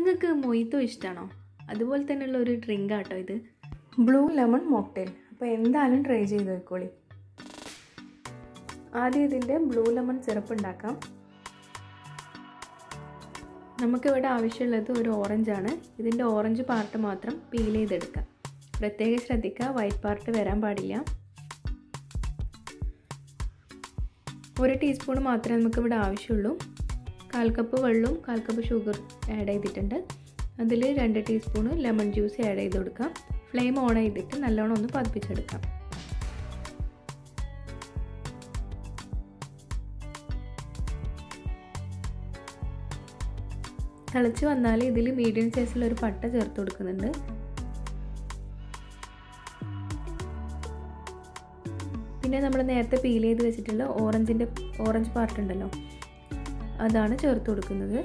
നിങ്ങൾക്ക് മൊയ്ത്തോ ഇഷ്ടമാണോ അതുപോലെ തന്നെയുള്ള ഒരു ഡ്രിങ്ക് ആട്ടോ ഇത് ബ്ലൂ ലെമൺ മോക്ടെയിൽ അപ്പോൾ എന്തായാലും ട്രൈ ചെയ്ത് നോക്കോളി ആദ്യം ഇതിൻ്റെ ബ്ലൂ ലെമൺ സിറപ്പ് ഉണ്ടാക്കാം നമുക്കിവിടെ ആവശ്യമുള്ളത് ഒരു ഓറഞ്ചാണ് ഇതിൻ്റെ ഓറഞ്ച് പാർട്ട് മാത്രം പീൽ ചെയ്തെടുക്കാം പ്രത്യേകം ശ്രദ്ധിക്കുക വൈറ്റ് പാർട്ട് വരാൻ പാടില്ല ഒരു ടീസ്പൂൺ മാത്രമേ നമുക്കിവിടെ ആവശ്യമുള്ളൂ കാൽ കപ്പ് വെള്ളവും കാൽ കപ്പ് ഷുഗർ ആഡ് ചെയ്തിട്ടുണ്ട് അതിൽ രണ്ട് ടീസ്പൂൺ ലെമൺ ജ്യൂസ് ആഡ് ചെയ്ത് കൊടുക്കാം ഫ്ലെയിം ഓൺ ചെയ്തിട്ട് നല്ലോണം ഒന്ന് പതിപ്പിച്ചെടുക്കാം തിളച്ച് വന്നാൽ ഇതിൽ മീഡിയം സൈസിലൊരു പട്ട ചേർത്ത് കൊടുക്കുന്നുണ്ട് പിന്നെ നമ്മൾ നേരത്തെ പീൽ ചെയ്ത് വെച്ചിട്ടുള്ള ഓറഞ്ചിൻ്റെ ഓറഞ്ച് പാർട്ട് ഉണ്ടല്ലോ അതാണ് ചേർത്ത് കൊടുക്കുന്നത്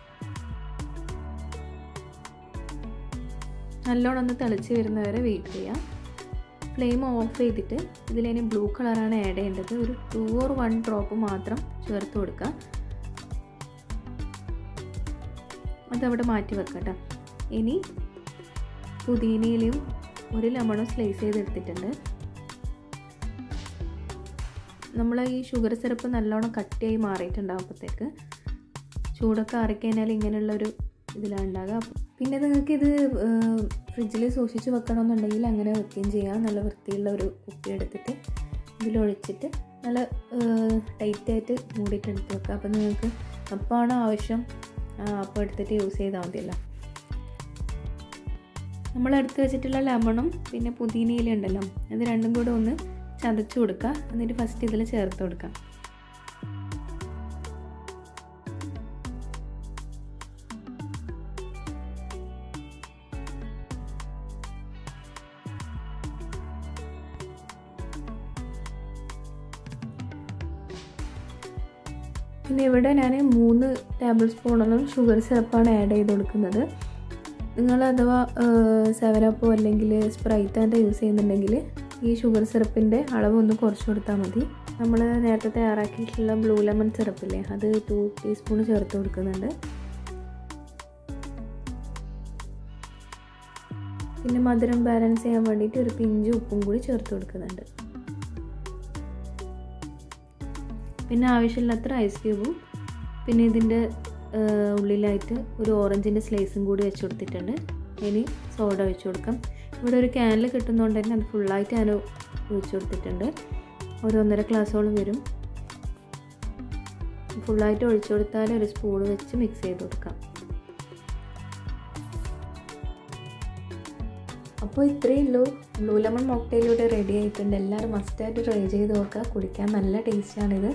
നല്ലോണം ഒന്ന് തിളച്ച് വരുന്നവരെ വെയിറ്റ് ചെയ്യാം ഫ്ലെയിം ഓഫ് ചെയ്തിട്ട് ഇതിലിനി ബ്ലൂ കളറാണ് ആഡ് ചെയ്യേണ്ടത് ഒരു ടു ഓർ വൺ ഡ്രോപ്പ് മാത്രം ചേർത്ത് കൊടുക്കുക അതവിടെ മാറ്റി വെക്കട്ടെ ഇനി പുതിനയിലും ഒരു ലെമണും സ്ലൈസ് ചെയ്തെടുത്തിട്ടുണ്ട് നമ്മൾ ഈ ഷുഗർ സിറപ്പ് നല്ലോണം കട്ടിയായി മാറിയിട്ടുണ്ടാകും അപ്പോഴത്തേക്ക് ചൂടൊക്കെ ആറിക്കഴിഞ്ഞാൽ ഇങ്ങനെയുള്ളൊരു ഇതിലാണ് ഉണ്ടാകുക പിന്നെ നിങ്ങൾക്ക് ഇത് ഫ്രിഡ്ജിൽ സൂക്ഷിച്ച് വെക്കണമെന്നുണ്ടെങ്കിൽ അങ്ങനെ വെക്കുകയും ചെയ്യാം നല്ല വൃത്തിയുള്ള ഒരു കുപ്പി എടുത്തിട്ട് ഇതിലൊഴിച്ചിട്ട് നല്ല ടൈറ്റായിട്ട് മൂടിയിട്ട് എടുത്ത് വെക്കുക അപ്പോൾ നിങ്ങൾക്ക് എപ്പോഴാണോ ആവശ്യം അപ്പോൾ എടുത്തിട്ട് യൂസ് ചെയ്താൽ മതിയല്ലോ നമ്മൾ എടുത്ത് വെച്ചിട്ടുള്ള ലെമണും പിന്നെ പുതിനയിലും ഉണ്ടല്ലോ അത് രണ്ടും കൂടെ ഒന്ന് ചതച്ച് കൊടുക്കുക എന്നിട്ട് ഫസ്റ്റ് ഇതിൽ ചേർത്ത് കൊടുക്കുക പിന്നെ ഇവിടെ ഞാൻ മൂന്ന് ടേബിൾ സ്പൂണോളം ഷുഗർ സിറപ്പാണ് ആഡ് ചെയ്ത് കൊടുക്കുന്നത് നിങ്ങൾ അഥവാ സെവനപ്പോ അല്ലെങ്കിൽ സ്പ്രൈറ്റാൻ്റെ യൂസ് ചെയ്യുന്നുണ്ടെങ്കിൽ ഈ ഷുഗർ സിറപ്പിൻ്റെ അളവ് ഒന്ന് കുറച്ച് കൊടുത്താൽ മതി നമ്മൾ നേരത്തെ തയ്യാറാക്കിയിട്ടുള്ള ബ്ലൂ ലെമൺ സിറപ്പില്ലേ അത് ടു ടീസ്പൂൺ ചേർത്ത് കൊടുക്കുന്നുണ്ട് പിന്നെ മധുരം ബാലൻസ് ചെയ്യാൻ വേണ്ടിയിട്ട് ഒരു പിഞ്ച് ഉപ്പും കൂടി ചേർത്ത് കൊടുക്കുന്നുണ്ട് പിന്നെ ആവശ്യമില്ലാത്ര ഐസ് ക്യൂബും പിന്നെ ഇതിൻ്റെ ഉള്ളിലായിട്ട് ഒരു ഓറഞ്ചിൻ്റെ സ്ലൈസും കൂടി വെച്ച് കൊടുത്തിട്ടുണ്ട് ഇനി സോഡ ഒഴിച്ച് കൊടുക്കാം ഇവിടെ ഒരു ക്യാനിൽ കിട്ടുന്നതുകൊണ്ട് തന്നെ അത് ഫുള്ളായിട്ട് ഞാൻ ഒഴിച്ച് കൊടുത്തിട്ടുണ്ട് ഒരു ഒന്നര ഗ്ലാസ്സോളം വരും ഫുള്ളായിട്ട് ഒഴിച്ചു കൊടുത്താൽ ഒരു സ്പൂൺ വെച്ച് മിക്സ് ചെയ്ത് കൊടുക്കാം അപ്പോൾ ഇത്രയേ ഉള്ളൂ ബ്ലൂ ലെമൺ മോക്ടെയിലൂടെ റെഡി ആയിട്ടുണ്ട് എല്ലാവരും മസ്റ്റായിട്ട് ട്രൈ ചെയ്ത് നോക്കുക കുടിക്കാൻ നല്ല ടേസ്റ്റാണിത്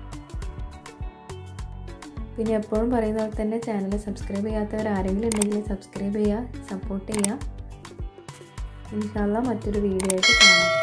പിന്നെ എപ്പോഴും പറയുന്ന പോലെ തന്നെ ചാനൽ സബ്സ്ക്രൈബ് ചെയ്യാത്തവർ ആരെങ്കിലും ഉണ്ടെങ്കിൽ സബ്സ്ക്രൈബ് ചെയ്യുക സപ്പോർട്ട് ചെയ്യുക ഇൻഷാല്ല മറ്റൊരു വീഡിയോ ആയിട്ട് കാണാം